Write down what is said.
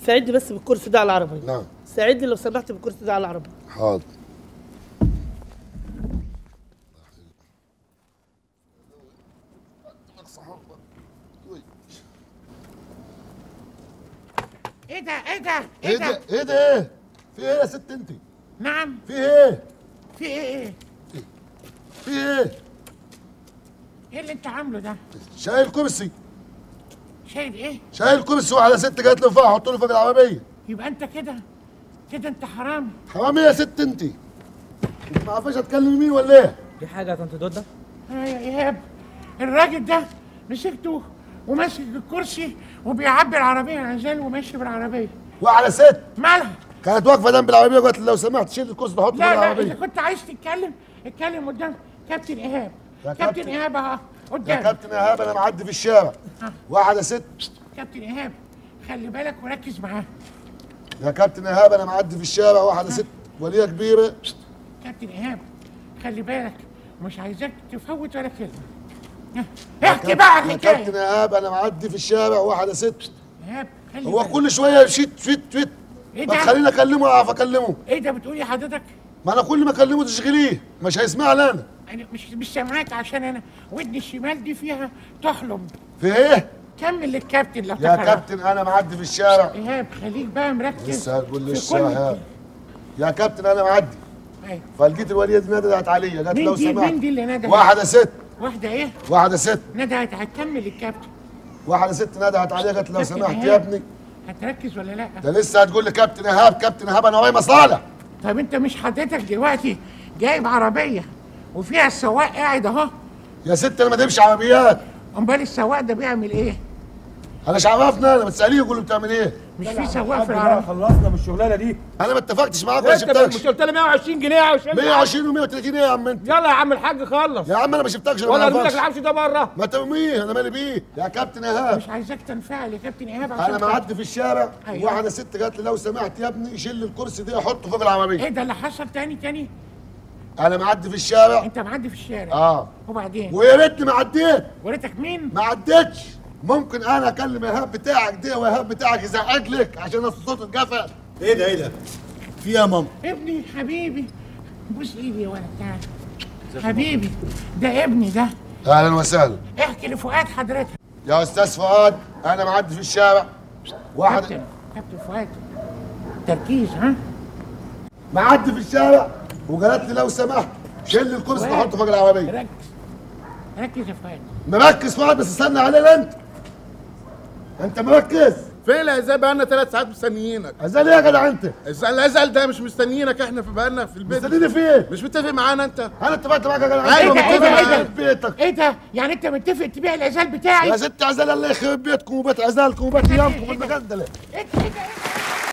ساعدني بس بالكرسي ده على العربيه نعم ساعدني لو سمحت بالكرسي ده على العربيه حاضر ايه ده ايه ده ايه ده ايه ده ايه في ايه يا ست انت نعم في ايه في ايه ايه في ايه ايه اللي انت عامله ده شايل كرسي شايف ايه شايل كرسي وعلى ست جات له فوق حط له فوق العربيه يبقى انت كده كده انت حرامي حرامي يا ست انت انت ما عارفاش هتكلم مين ولا ايه في حاجه يا طنط دوده آه يا ايهاب الراجل ده مسكته وماسك الكرسي وبيعبي العربيه عزال وماشي بالعربيه وعلى ست مالها كانت واقفه جنب العربيه وقالت لي لو سمحت شيل الكرسي ده حطه فوق لا لا اذا العربيه كنت عايز تتكلم اتكلم قدام كابتن ايهاب يا كابتن كابتن. ايهاب اهو يا قدام كابتن ايهاب انا معدي في الشارع ها. واحده ست كابتن ايهاب خلي بالك وركز معاه يا كابتن ايهاب انا معدي في الشارع واحده ست وليه كبيره كابتن ايهاب خلي بالك مش عايزاك تفوت ولا كلمه ها، يا احكي كابتن- بقى يا الحكايه كابتن ايهاب انا معدي في الشارع واحده ست ايهاب خلي هو بالك كل شويه شيت فيت فيت ايه ما ده تخليني اكلمه اعرف اكلمه ايه ده بتقول يا حضرتك ما انا كل ما اكلمه تشغليه مش هيسمعني انا انا مش مش سامعاك عشان انا ودني الشمال دي فيها تحلم في ايه كمل للكابتن لو يا تكرم. كابتن انا معدي في الشارع ايهاب خليك بقى مركز لسه هتقول لي في الشارع كل يا- يا كابتن انا معدي أيوة. فلقيت الوليه دي ندهت عليا قالت مين لو دي سمحت مين دي اللي ندهت واحده ست واحده ايه واحده ست ندهت هتكمل للكابتن واحده ست ندهت عليا قالت لو كابتن سمحت إيهاب. يا ابني هتركز ولا لا ده لسه هتقول لي كابتن ايهاب كابتن ايهاب انا ورايا مصالح طب انت مش حضرتك دلوقتي جايب عربيه وفيها السواق قاعد اهو يا ست انا ما تمشي عربيات امال السواق ده بيعمل ايه انا مش عرفنا انا بتساليه يقول له بتعمل ايه مش في سواق في بقى العربيه خلصنا من الشغلانه دي انا ما اتفقتش معاك ولا انت مش شفتكش قلت لي 120 جنيه عشان 120 و130 ايه يا عم انت يلا يا عم الحاج خلص يا عم انا ما شفتكش أنا ولا ما ارمي لك اعرفكش العفش ده بره ما ترميه انا مالي بيه يا كابتن ايهاب مش عايزاك تنفعل يا كابتن ايهاب عشان انا معدي في الشارع أيوة. واحده ست قالت لي لو سمحت يا ابني شيل الكرسي ده حطه فوق العربيه ايه ده اللي حصل تاني تاني انا معدي في الشارع انت معدي في الشارع اه وبعدين ويا ريتني ما عديت وريتك مين ما عديتش ممكن انا اكلم ايهاب بتاعك ده وايهاب بتاعك يزعج لك عشان الصوت اتقفل ايه ده ايه ده؟ في إيه يا ماما؟ ابني حبيبي بوس ايدي يا ولد تعال حبيبي ده ابني ده اهلا وسهلا احكي لفؤاد حضرتك يا استاذ فؤاد انا معدي في الشارع واحد كابتن كابتن فؤاد تركيز ها معدي في الشارع وقالت لي لو سمحت شيل الكرسي ده حطه فوق العربيه ركز ركز يا فؤاد مركز فؤاد بس استنى علينا انت انت مركز فين العزال بقالنا ثلاث ساعات مستنيينك ازاي ليه يا جدع انت العزال ده مش مستنيينك احنا في بقالنا في البيت مستنيني في ايه مش متفق معانا انت انا اتفقت معاك يا جدع أيوة، انت ايه ده ايه ده متفق ايه معايا ده في بيتك ايه ده يعني انت متفق تبيع العزال بتاعي يا ست عزال الله يخرب بيتكم وبيت عزالكم وبيت ايامكم والمجندله ايه ده ايه ده ايه ده